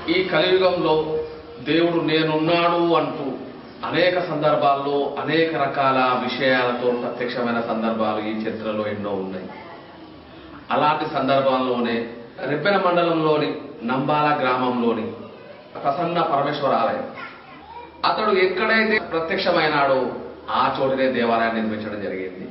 ఈ కలియుగంలో దేవుడు నేనున్నాడు అంటూ అనేక సందర్భాల్లో అనేక రకాల విషయాలతో ప్రత్యక్షమైన సందర్భాలు ఈ చరిత్రలో ఎన్నో ఉన్నాయి అలాంటి సందర్భాల్లోనే రెప్పెన మండలంలోని నంబాల గ్రామంలోని ప్రసన్న పరమేశ్వర ఆలయం అతడు ఎక్కడైతే ప్రత్యక్షమైనాడో ఆ చోటునే దేవాలయాన్ని నిర్మించడం జరిగింది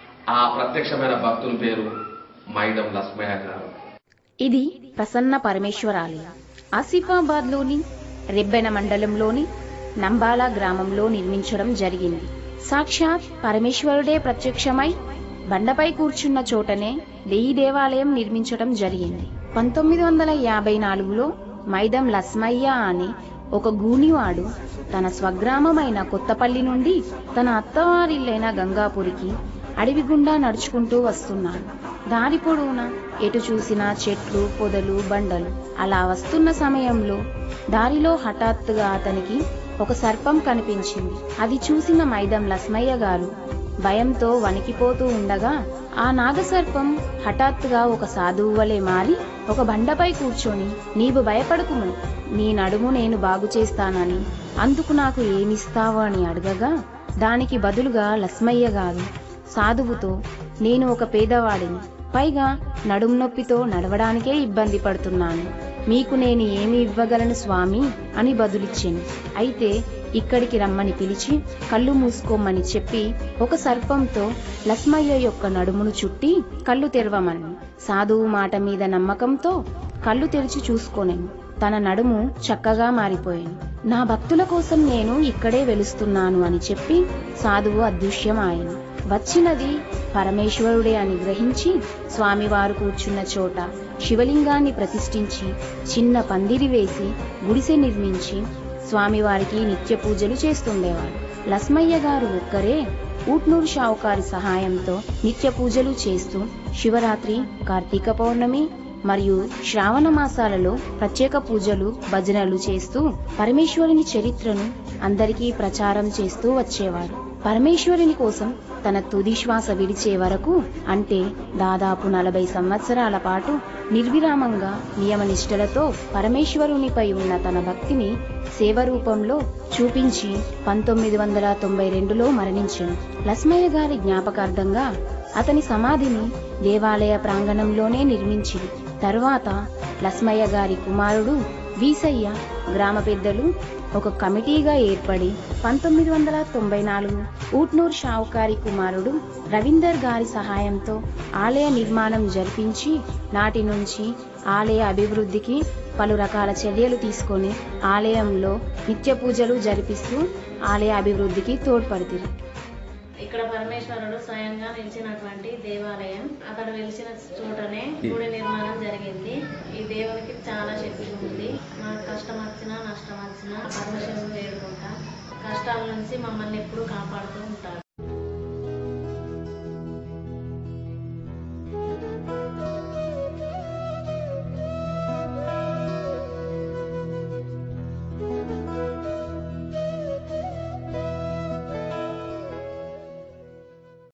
ఆ ప్రత్యక్షమైన భక్తుని పేరు మైదం లక్ష్మయ్య గారు ఇది ప్రసన్న పరమేశ్వరాలయం ఆసిఫాబాద్లోని రెబ్బెన మండలంలోని నంబాల గ్రామంలో నిర్మించడం జరిగింది సాక్షాత్ పరమేశ్వరుడే ప్రత్యక్షమై బండపై కూర్చున్న చోటనే వెయ్యి దేవాలయం నిర్మించడం జరిగింది పంతొమ్మిది వందల యాభై నాలుగులో మైదం లస్మయ్య అనే ఒక గూనివాడు తన స్వగ్రామమైన కొత్తపల్లి నుండి తన అత్తవారిల్లైన గంగాపురికి అడవి గుండా నడుచుకుంటూ వస్తున్నాడు దారి పొడవునా ఎటు చూసినా చెట్లు పొదలు బండలు అలా వస్తున్న సమయంలో దారిలో హఠాత్తుగా అతనికి ఒక సర్పం కనిపించింది అది చూసిన మైదం లస్మయ్య గారు భయంతో వణికిపోతూ ఉండగా ఆ నాగసర్పం హఠాత్తుగా ఒక సాధువు వలె మారి ఒక బండపై కూర్చొని నీవు భయపడకుము నీ నడుము నేను బాగు చేస్తానని అందుకు నాకు ఏమిస్తావు అని అడగగా దానికి బదులుగా లస్మయ్య గారు సాధువుతో నేను ఒక పేదవాడిని పైగా నడుము నొప్పితో నడవడానికే ఇబ్బంది పడుతున్నాను మీకు నేను ఏమి ఇవ్వగలను స్వామి అని బదులిచ్చాను అయితే ఇక్కడికి రమ్మని పిలిచి కళ్ళు మూసుకోమని చెప్పి ఒక సర్పంతో లస్మయ్య యొక్క నడుమును చుట్టి కళ్ళు తెరవమని సాధువు మాట మీద నమ్మకంతో కళ్ళు తెరిచి చూసుకోనేను తన నడుము చక్కగా మారిపోయాను నా భక్తుల కోసం నేను ఇక్కడే వెలుస్తున్నాను అని చెప్పి సాధువు అదృశ్యమాయను వచ్చినది పరమేశ్వరుడే అని గ్రహించి స్వామివారు కూర్చున్న చోట శివలింగాన్ని ప్రతిష్ఠించి చిన్న పందిరి వేసి గుడిసె నిర్మించి స్వామివారికి నిత్య పూజలు చేస్తుండేవాడు లస్మయ్య గారు ఒక్కరే ఊట్నూరు షావుకారి సహాయంతో నిత్య పూజలు చేస్తూ శివరాత్రి కార్తీక పౌర్ణమి మరియు శ్రావణ మాసాలలో ప్రత్యేక పూజలు భజనలు చేస్తూ పరమేశ్వరుని చరిత్రను అందరికీ ప్రచారం చేస్తూ వచ్చేవాడు పరమేశ్వరుని కోసం తన తుది శ్వాస విడిచే వరకు అంటే దాదాపు నలభై సంవత్సరాల పాటు నిర్విరామంగా నియమనిష్టలతో పరమేశ్వరునిపై ఉన్న తన భక్తిని సేవ రూపంలో చూపించి పంతొమ్మిది వందల తొంభై రెండులో మరణించాను లస్మయ్య గారి జ్ఞాపకార్థంగా అతని సమాధిని దేవాలయ ప్రాంగణంలోనే నిర్మించింది తరువాత లస్మయ్య గారి కుమారుడు వీసయ్య గ్రామ పెద్దలు ఒక కమిటీగా ఏర్పడి పంతొమ్మిది వందల తొంభై నాలుగు ఊట్నూర్ షావుకారి కుమారుడు రవీందర్ గారి సహాయంతో ఆలయ నిర్మాణం జరిపించి నాటి నుంచి ఆలయ అభివృద్ధికి పలు రకాల చర్యలు తీసుకొని ఆలయంలో నిత్య పూజలు జరిపిస్తూ ఆలయ అభివృద్ధికి తోడ్పడుతుంది ఇక్కడ పరమేశ్వరుడు స్వయంగా నిలిచినటువంటి దేవాలయం అతడు వెలిసిన చోటనే గుడి నిర్మాణం జరిగింది ఈ దేవునికి చాలా శక్తి ఉంది మనకు కష్టం వచ్చినా నష్టం వచ్చినా పరమేశ్వరుడు వేడుకుంటా కష్టాల నుంచి మమ్మల్ని ఎప్పుడు కాపాడుతూ ఉంటాడు